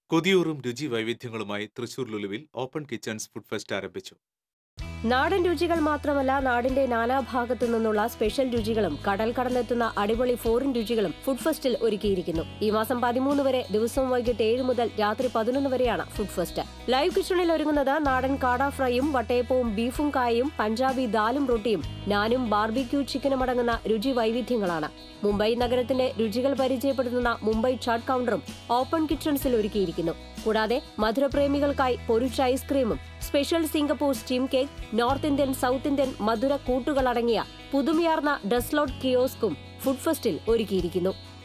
കൊതിയൂറും രുചി വൈവിധ്യങ്ങളുമായി തൃശൂർ ലുലുവിൽ ഓപ്പൺ കിച്ചൺസ് ഫുഡ് ഫെസ്റ്റ് ആരംഭിച്ചു നാടൻ രുചികൾ മാത്രമല്ല നാടിന്റെ നാനാഭാഗത്തു നിന്നുള്ള സ്പെഷ്യൽ രുചികളും കടൽ കടന്നെത്തുന്ന അടിപൊളി ഫോറിൻ രുചികളും ഫുഡ് ഫെസ്റ്റിൽ ഒരുക്കിയിരിക്കുന്നു ഈ മാസം പതിമൂന്ന് വരെ ദിവസവും വൈകിട്ട് ഏഴ് മുതൽ രാത്രി പതിനൊന്ന് വരെയാണ് ഫുഡ് ഫെസ്റ്റ് ലൈവ് കിച്ചണിൽ ഒരുങ്ങുന്നത് നാടൻ കാട ഫ്രൈയും വട്ടയപ്പവും ബീഫും കായയും പഞ്ചാബി ദാലും റൊട്ടിയും നാനും ബാർബിക്യൂ ചിക്കനും അടങ്ങുന്ന രുചി വൈവിധ്യങ്ങളാണ് മുംബൈ നഗരത്തിന്റെ രുചികൾ പരിചയപ്പെടുത്തുന്ന മുംബൈ ചാട്ട് കൗണ്ടറും ഓപ്പൺ കിച്ചൺസിൽ ഒരുക്കിയിരിക്കുന്നു കൂടാതെ മധുരപ്രേമികൾക്കായി പൊരിച്ച ഐസ്ക്രീമും special Singapore steam cake north Indian south Indian മധുര കൂട്ടുകളടങ്ങിയ പുതുമയാർന്ന ഡെസ്ലോട്ട് കിയോസ്കും ഫുഡ് ഫെസ്റ്റിൽ ഒരുക്കിയിരിക്കുന്നു